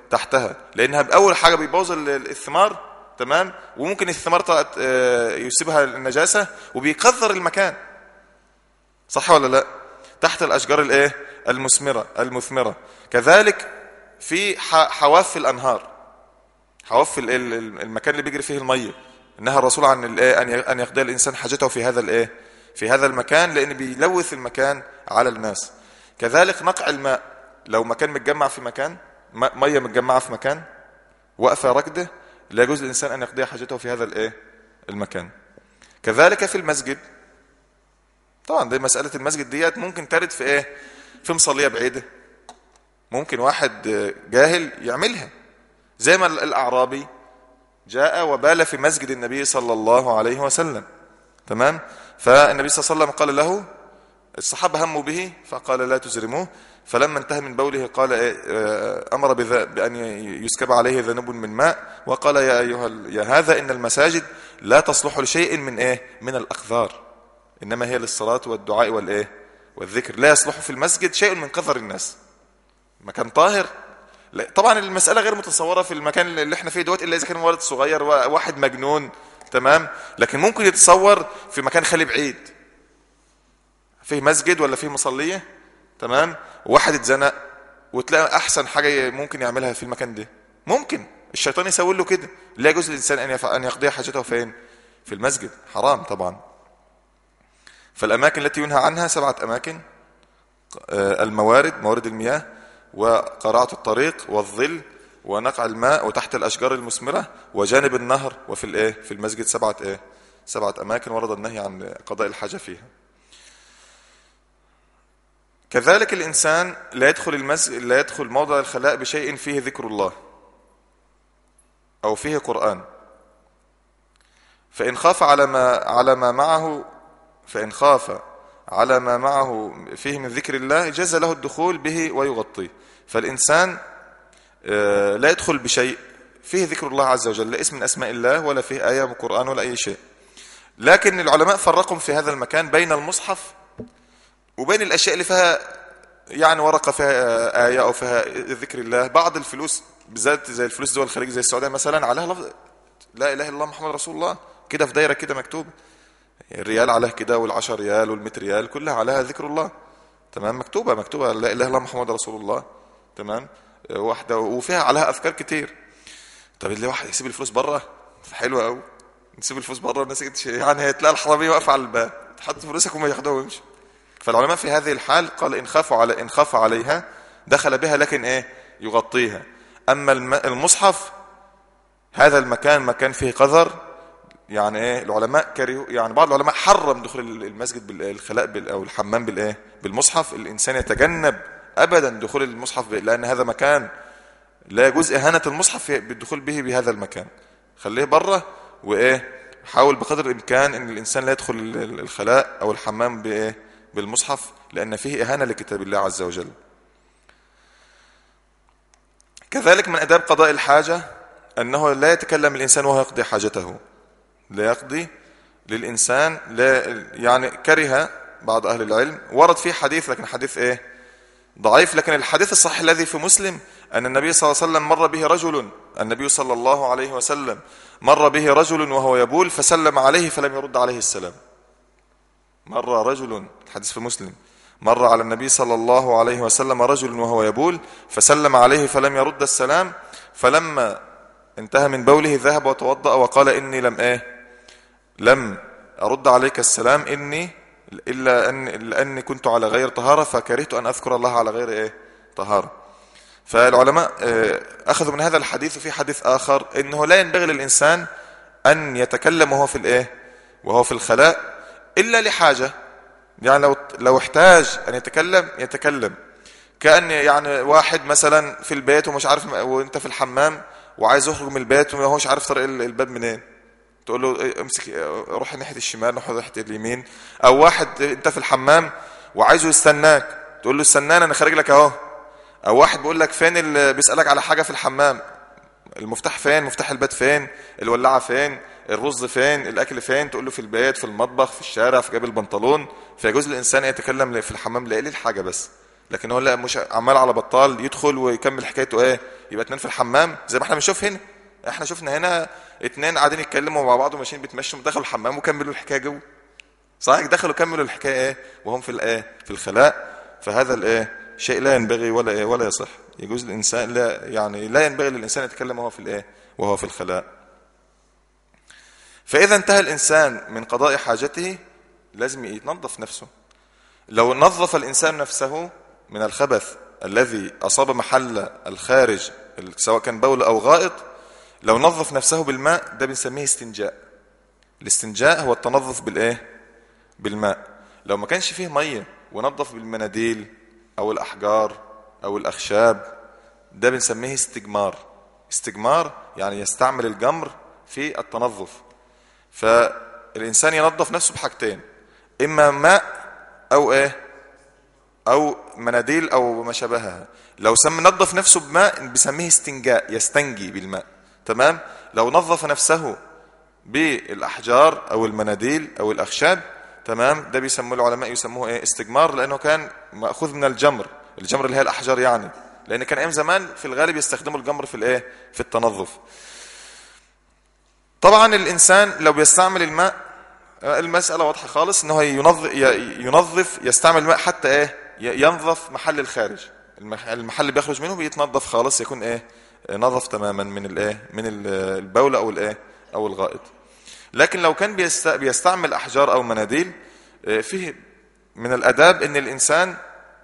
تحتها لانها باول حاجه بيبوظ ال- ال- الثمار تمام وممكن الثمار طلعت آه، يسيبها النجاسه وبيكثر المكان صح ولا لا تحت الاشجار الايه المثمره المثمره كذلك في ح- حواف الانهار حواف ال- ال- ال- المكان اللي بيجري فيه الميه نهى الرسول عن الايه ان ي- ان يقضي الانسان حاجته في هذا الايه في هذا المكان لان بيلوث المكان على الناس كذلك نقع الماء لو مكان متجمع في مكان م- ميه متجمعه في مكان واقفه ركده لا يجوز للانسان ان يقضي حاجته في هذا الايه المكان كذلك في المسجد طبعا دي مساله المسجد ديت ممكن ترد في ايه في مصليه بعيده ممكن واحد آه، جاهل يعملها زي ما الاعرابي جاء وبال في مسجد النبي صلى الله عليه وسلم تمام فالنبي صلى الله عليه وسلم قال له الصحابة هموا به فقال لا تزرموه فلما انتهى من بوله قال إيه، آه، أمر بذا- بأن يسكب عليه ذنب من ماء وقال يا أيها ال- يا هذا إن المساجد لا تصلح لشيء من إيه من الأخذار إنما هي للصلاة والدعاء والإيه والذكر لا يصلح في المسجد شيء من قذر الناس مكان طاهر لا طبعا المسألة غير متصورة في المكان اللي احنا فيه دوت إلا إذا كان ولد صغير واحد مجنون تمام لكن ممكن يتصور في مكان خالي بعيد فيه مسجد ولا فيه مصلية تمام واحد اتزنق وتلاقي أحسن حاجة ممكن يعملها في المكان ده ممكن الشيطان يسوي له كده لا يجوز للإنسان أن يفع- أن يقضي حاجته فين في المسجد حرام طبعا فالأماكن التي ينهى عنها سبعة أماكن آه، الموارد موارد المياه وقراعة الطريق والظل ونقع الماء وتحت الأشجار المثمرة وجانب النهر وفي الإيه في المسجد سبعة إيه سبعة أماكن ورد النهي عن قضاء الحاجة فيها كذلك الإنسان لا يدخل المسجد لا يدخل موضع الخلاء بشيء فيه ذكر الله أو فيه قرآن فإن خاف على ما على ما معه فإن خاف على ما معه فيه من ذكر الله جاز له الدخول به ويغطيه فالإنسان آه، لا يدخل بشيء فيه ذكر الله عز وجل لا اسم من أسماء الله ولا فيه آية من القرآن ولا أي شيء لكن العلماء فرقوا في هذا المكان بين المصحف وبين الأشياء اللي فيها يعني ورقة فيها آية أو فيها ذكر الله بعض الفلوس بالذات زي الفلوس دول الخليج زي السعودية مثلا عليها لفظ لا إله إلا الله محمد رسول الله كده في دايرة كده مكتوبة الريال عليها كده والعشر ريال والمئة ريال كلها عليها ذكر الله تمام مكتوبة مكتوبة لا إله إلا الله محمد رسول الله تمام آه، واحدة وفيها عليها أذكار كتير طب اللي واحد يسيب الفلوس بره حلوة قوي نسيب الفلوس بره الناس يتش- يعني هتلاقي الحرامية واقفة على الباب تحط فلوسك وما ياخدوها ويمشي فالعلماء في هذه الحال قال إن خافوا على إن خاف عليها دخل بها لكن إيه يغطيها أما الم- المصحف هذا المكان مكان فيه قذر يعني ايه العلماء كرهوا يعني بعض العلماء حرم دخول المسجد بالخلاء بال او الحمام بالايه بالمصحف الانسان يتجنب ابدا دخول المصحف ب- لان هذا مكان لا يجوز اهانه المصحف بالدخول به بهذا المكان خليه بره وايه حاول بقدر الامكان ان الانسان لا يدخل ال- ال- الخلاء او الحمام بايه بالمصحف لان فيه اهانه لكتاب الله عز وجل كذلك من اداب قضاء الحاجه انه لا يتكلم الانسان وهو يقضي حاجته لا يقضي للإنسان لا يعني كره بعض أهل العلم ورد فيه حديث لكن حديث إيه ضعيف لكن الحديث الصحيح الذي في مسلم أن النبي صلى الله عليه وسلم مر به رجل النبي صلى الله عليه وسلم مر به رجل وهو يبول فسلم عليه فلم يرد عليه السلام مر رجل الحديث في مسلم مر على النبي صلى الله عليه وسلم رجل وهو يبول فسلم عليه فلم يرد السلام فلما انتهى من بوله ذهب وتوضأ وقال إني لم إيه لم أرد عليك السلام إني إلا أن لأني كنت على غير طهارة فكرهت أن أذكر الله على غير إيه طهارة فالعلماء آه، أخذوا من هذا الحديث وفي حديث آخر إنه لا ينبغي للإنسان أن يتكلم وهو في الإيه وهو في الخلاء إلا لحاجة يعني لو لو احتاج أن يتكلم يتكلم كأن يعني واحد مثلا في البيت ومش عارف وانت في الحمام وعايز يخرج من البيت وما هوش عارف طريق الباب منين تقول له إيه، امسك إيه، روح ناحيه الشمال روح ناحيه اليمين او واحد انت في الحمام وعايزه يستناك تقول له استناني انا خارج لك اهو او واحد بيقول لك فين اللي بيسالك على حاجه في الحمام المفتاح فين مفتاح البيت فين الولاعه فين الرز فين الاكل فين تقول له في البيت في المطبخ في الشارع في جيب البنطلون فيجوز الانسان يتكلم في الحمام لاقل الحاجه بس لكن هو لا مش عمال على بطال يدخل ويكمل حكايته ايه يبقى اتنين في الحمام زي ما احنا بنشوف هنا احنا شفنا هنا اتنين قاعدين يتكلموا مع بعض وماشيين بيتمشوا دخلوا الحمام وكملوا الحكايه جوه صحيح دخلوا كملوا الحكايه ايه وهم في الايه في الخلاء فهذا الايه شيء لا ينبغي ولا ايه ولا يصح يجوز الانسان لا يعني لا ينبغي للانسان يتكلم وهو في الايه وهو في الخلاء فاذا انتهى الانسان من قضاء حاجته لازم يتنظف نفسه لو نظف الانسان نفسه من الخبث الذي اصاب محل الخارج سواء كان بول او غائط لو نظف نفسه بالماء ده بنسميه استنجاء الاستنجاء هو التنظف بالايه بالماء لو ما كانش فيه ميه ونظف بالمناديل او الاحجار او الاخشاب ده بنسميه استجمار استجمار يعني يستعمل الجمر في التنظف فالانسان ينظف نفسه بحاجتين اما ماء او ايه او مناديل او ما شابهها لو سم نظف نفسه بماء بيسميه استنجاء يستنجي بالماء تمام لو نظف نفسه بالاحجار او المناديل او الاخشاب تمام ده بيسموه العلماء يسموه ايه استجمار لانه كان ماخوذ من الجمر الجمر اللي هي الاحجار يعني لان كان ايام زمان في الغالب يستخدموا الجمر في الايه في التنظف طبعا الانسان لو بيستعمل الماء المساله واضحه خالص ان هو ينظف ينظف يستعمل الماء حتى ايه ينظف محل الخارج المحل اللي بيخرج منه بيتنظف خالص يكون ايه نظف تماما من الايه من البول او الايه او الغائط لكن لو كان بيستعمل احجار او مناديل فيه من الاداب ان الانسان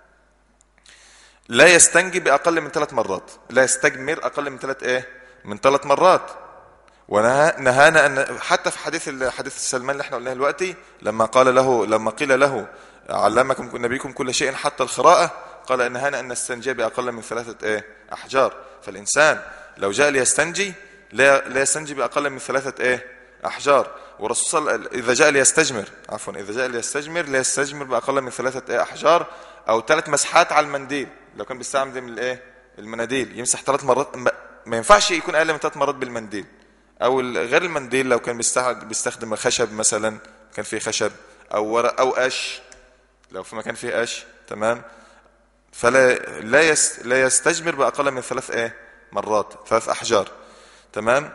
لا يستنجي باقل من ثلاث مرات لا يستجمر اقل من ثلاث ايه من ثلاث مرات ونهانا ان حتى في حديث حديث سلمان اللي احنا قلناه دلوقتي لما قال له لما قيل له علمكم نبيكم كل شيء حتى الخراءه قال نهانا ان نستنجي باقل من ثلاثه ايه احجار فالانسان لو جاء ليستنجي لا لا يستنجي باقل من ثلاثه ايه احجار والرسول صلى اذا جاء ليستجمر عفوا اذا جاء ليستجمر لا يستجمر باقل من ثلاثه ايه احجار او ثلاث مسحات على المنديل لو كان بيستعمل من الايه المناديل يمسح ثلاث مرات ما ينفعش يكون اقل من ثلاث مرات بالمنديل او غير المنديل لو كان بيستخدم خشب مثلا كان فيه خشب او ورق او قش لو في مكان فيه قش تمام فلا لا يست لا يستجمر باقل من ثلاث ايه مرات ثلاث احجار تمام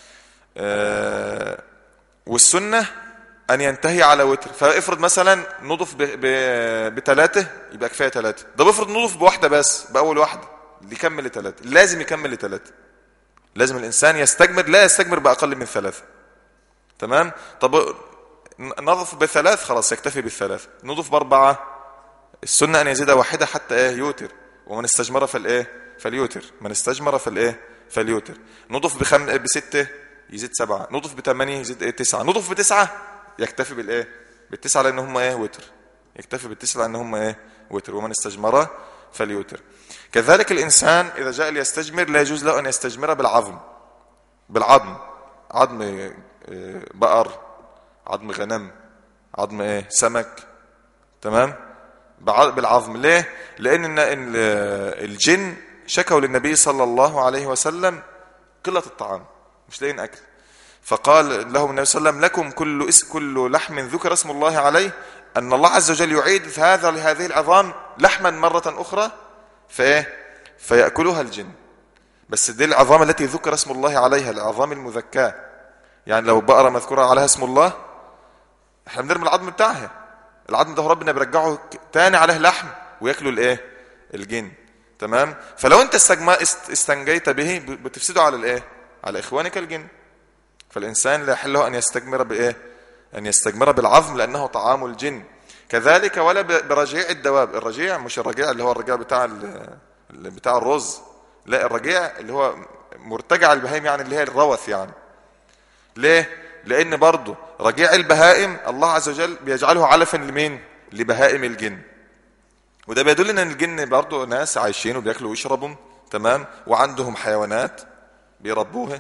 آه والسنه ان ينتهي على وتر فافرض مثلا نضف بثلاثه يبقى كفايه ثلاثه ده بفرض نضف بواحده بس باول واحده يكمل لثلاثه لازم يكمل لثلاثه لازم الانسان يستجمر لا يستجمر باقل من ثلاثه تمام طب نضف بثلاث خلاص يكتفي بالثلاث نضف باربعه السنه ان يزيد واحده حتى ايه يوتر ومن استجمر فالايه فليوتر من استجمر فالايه فليوتر نضف بخم... بسته يزيد سبعه نضف بثمانيه يزيد ايه تسعه نضف بتسعه يكتفي بالايه بالتسعه لان هم ايه وتر يكتفي بالتسعه لان هم ايه وتر ومن استجمر فليوتر كذلك الانسان اذا جاء ليستجمر لا يجوز له ان يستجمر بالعظم بالعظم عظم بقر عظم غنم عظم ايه سمك تمام بالعظم ليه لان الجن شكوا للنبي صلى الله عليه وسلم قله الطعام مش لاقيين اكل فقال لهم النبي صلى الله عليه وسلم لكم كل اس كل لحم ذكر اسم الله عليه ان الله عز وجل يعيد هذا لهذه العظام لحما مره اخرى فايه فياكلها الجن بس دي العظام التي ذكر اسم الله عليها العظام المذكاه يعني لو بقره مذكوره عليها اسم الله احنا بنرمي العظم بتاعها العظم ده ربنا بيرجعه تاني عليه لحم وياكلوا الايه الجن تمام فلو انت استنجيت به بتفسده على الايه على اخوانك الجن فالانسان لا يحل له ان يستجمر بايه ان يستجمر بالعظم لانه طعام الجن كذلك ولا برجيع الدواب الرجيع مش الرجيع اللي هو الرجيع بتاع بتاع الرز لا الرجيع اللي هو مرتجع البهائم يعني اللي هي الروث يعني ليه لان برضه رجيع البهائم الله عز وجل بيجعله علفا لمين لبهائم الجن وده بيدل ان الجن برضه ناس عايشين وبياكلوا ويشربوا تمام وعندهم حيوانات بيربوها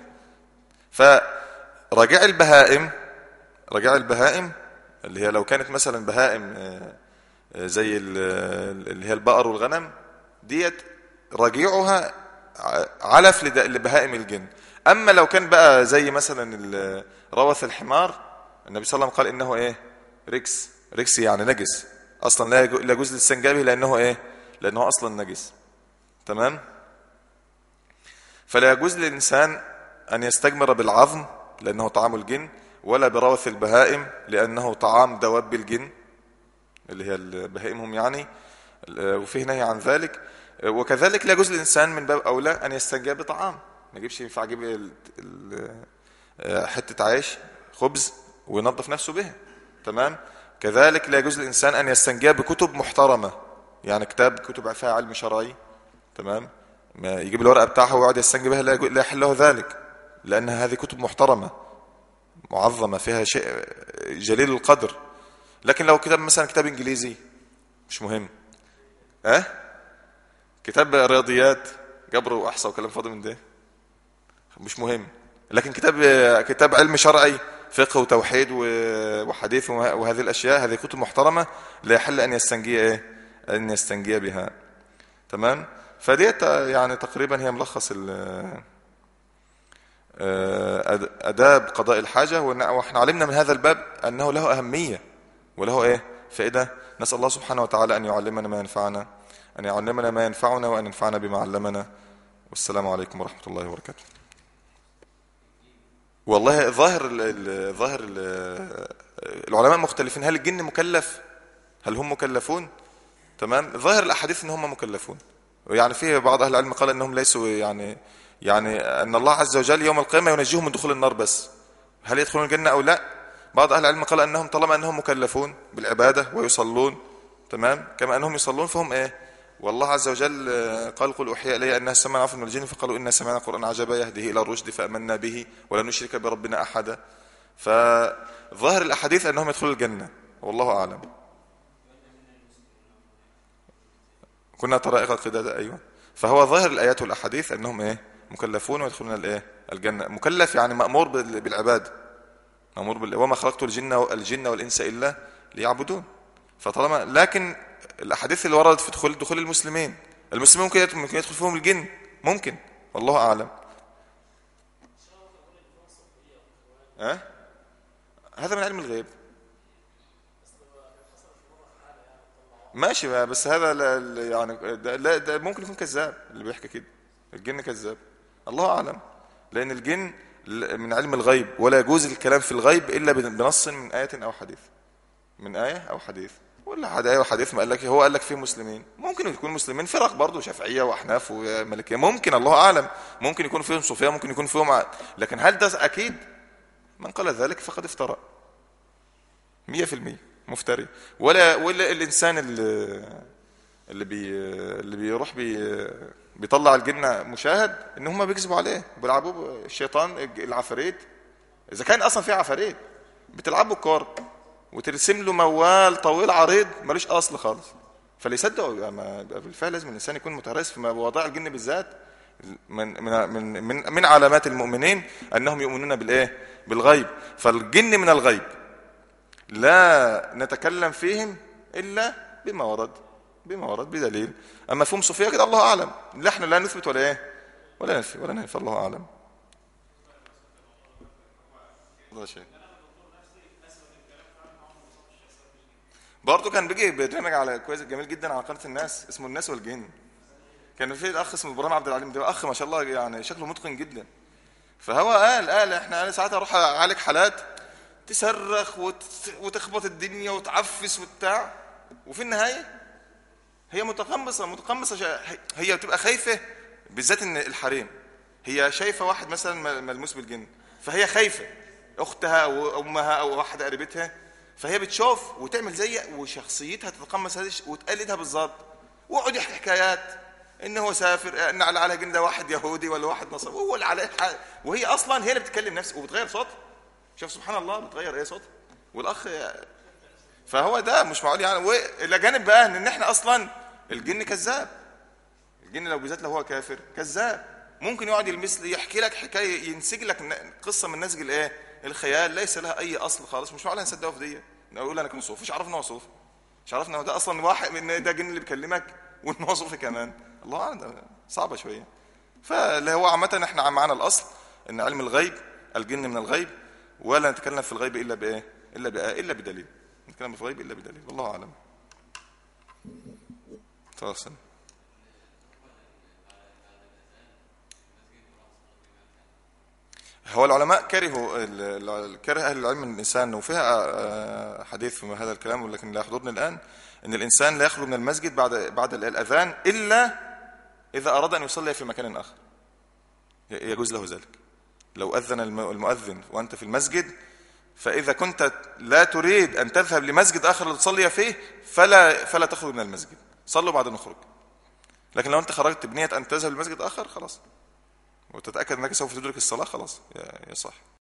فرجيع البهائم رجيع البهائم اللي هي لو كانت مثلا بهائم زي اللي هي البقر والغنم ديت رجيعها علف لبهائم الجن اما لو كان بقى زي مثلا روث الحمار النبي صلى الله عليه وسلم قال انه ايه ركس ركس يعني نجس اصلا لا يجوز للسنجاب لانه ايه لانه اصلا نجس تمام فلا يجوز للإنسان أن يستجمر بالعظم لأنه طعام الجن ولا بروث البهائم لأنه طعام دواب الجن اللي هي بهائمهم يعني وفيه نهي عن ذلك وكذلك لا يجوز للإنسان من باب أولى أن يستنجى بطعام ما يجيبش ينفع يجيب حتة عيش خبز وينظف نفسه بها تمام كذلك لا يجوز للإنسان أن يستنجى بكتب محترمة يعني كتاب كتب فيها علم شرعي تمام ما يجيب الورقة بتاعها ويقعد يستنجي بها لا يحل له ذلك لأن هذه كتب محترمة معظمة فيها شيء جليل القدر لكن لو كتاب مثلا كتاب إنجليزي مش مهم أه؟ كتاب رياضيات جبر وأحصى وكلام فاضي من ده مش مهم لكن كتاب كتاب علم شرعي فقه وتوحيد وحديث وهذه الأشياء هذه كتب محترمة لا يحل أن يستنجي إيه؟ أن يستنجي بها تمام فديت يعني تقريبا هي ملخص أداب قضاء الحاجة وإحنا علمنا من هذا الباب أنه له أهمية وله إيه فائدة نسأل الله سبحانه وتعالى أن يعلمنا ما ينفعنا أن يعلمنا ما ينفعنا وأن ينفعنا بما علمنا والسلام عليكم ورحمة الله وبركاته والله ظاهر ال ظاهر ال العلماء مختلفين هل الجن مكلف هل هم مكلفون تمام ظاهر الاحاديث ان هم مكلفون يعني في بعض اهل العلم قال انهم ليسوا يعني يعني ان الله عز وجل يوم القيامه ينجيهم من دخول النار بس هل يدخلون الجنه او لا بعض اهل العلم قال انهم طالما انهم مكلفون بالعباده ويصلون تمام كما انهم يصلون فهم ايه والله عز وجل قال قل أوحي إلي أنها سمعنا عفوا من الجن فقالوا إنا سمعنا قرآن عجبا يهده إلى الرشد فأمنا به ولا نشرك بربنا أحدا فظاهر الأحاديث أنهم يدخلوا الجنة والله أعلم كنا طرائق القدادة أيوة فهو ظاهر الآيات والأحاديث أنهم إيه مكلفون ويدخلون الإيه الجنة مكلف يعني مأمور بالعباد مأمور بال... وما خلقت الجن الجن والإنس إلا ليعبدون فطالما لكن الاحاديث اللي وردت في دخول دخول المسلمين المسلمين ممكن ممكن يدخل فيهم الجن ممكن والله اعلم ها أه؟ هذا من علم الغيب ماشي بس هذا لا يعني ده, لا ده ممكن يكون كذاب اللي بيحكي كده الجن كذاب الله اعلم لان الجن من علم الغيب ولا يجوز الكلام في الغيب الا بنص من ايه او حديث من ايه او حديث ولا حد ايوه حديث ما قال لك هو قال لك فيه مسلمين ممكن يكون مسلمين فرق برضه شافعيه واحناف ومالكيه ممكن الله اعلم ممكن يكون فيهم صوفيه ممكن يكون فيهم ع... لكن هل ده اكيد من قال ذلك فقد افترى 100% مفتري ولا ولا الانسان اللي اللي بي اللي بيروح بي بيطلع الجنه مشاهد ان هم بيكذبوا عليه بيلعبوا الشيطان العفاريت اذا كان اصلا في عفاريت بتلعبوا الكار وترسم له موال طويل عريض ملوش اصل خالص فاللي يصدق بالفعل لازم الانسان يكون مترس في مواضيع الجن بالذات من من من من, من علامات المؤمنين انهم يؤمنون بالايه بالغيب فالجن من الغيب لا نتكلم فيهم الا بما ورد بما ورد بدليل اما فيهم صوفيه كده الله اعلم لا احنا لا نثبت ولا ايه ولا نفي ولا نفي الله اعلم الله شيء برضه كان بيجي برنامج على كويس جميل جدا على قناه الناس اسمه الناس والجن كان في اخ اسمه ابراهيم عبد العليم ده اخ ما شاء الله يعني شكله متقن جدا فهو قال قال احنا انا ساعات اروح اعالج حالات تصرخ وت... وتخبط الدنيا وتعفس وبتاع وفي النهايه هي متقمصه متقمصه شا... هي بتبقى خايفه بالذات ان الحريم هي شايفه واحد مثلا ملموس بالجن فهي خايفه اختها او امها او واحده قريبتها فهي بتشوف وتعمل زي وشخصيتها تتقمص هذه وتقلدها بالظبط ويقعد يحكي حكايات ان هو سافر ان على على جنده واحد يهودي ولا واحد نصراني وهو اللي عليه وهي اصلا هي اللي بتكلم نفسها وبتغير صوتها شوف سبحان الله بتغير ايه صوتها والاخ فهو ده مش معقول يعني والى جانب بقى ان احنا اصلا الجن كذاب الجن لو بالذات لو هو كافر كذاب ممكن يقعد يلمس يحكي لك حكايه ينسج لك قصه من نسج الايه الخيال ليس لها اي اصل خالص مش معقول هنصدقه في دي نقول انا كنت صوفي مش عرفنا هو صوفي مش عرفنا هو ده اصلا واحد من ده جن اللي بيكلمك وان هو صوفي كمان الله اعلم ده صعبه شويه فاللي هو عامه احنا معانا الاصل ان علم الغيب الجن من الغيب ولا نتكلم في الغيب الا بايه الا بآه الا بدليل نتكلم في الغيب الا بدليل والله اعلم تواصل هو العلماء كرهوا ال- ال- كره اهل العلم من الانسان وفيها آه، حديث في هذا الكلام ولكن لا يحضرني الان ان الانسان لا يخرج من المسجد بعد بعد الاذان الا اذا اراد ان يصلي في مكان اخر ي- يجوز له ذلك لو اذن الم- المؤذن وانت في المسجد فاذا كنت لا تريد ان تذهب لمسجد اخر لتصلي فيه فلا فلا تخرج من المسجد صلوا بعد نخرج لكن لو انت خرجت بنيه ان تذهب لمسجد اخر خلاص وتتاكد انك سوف تدرك الصلاه خلاص يصح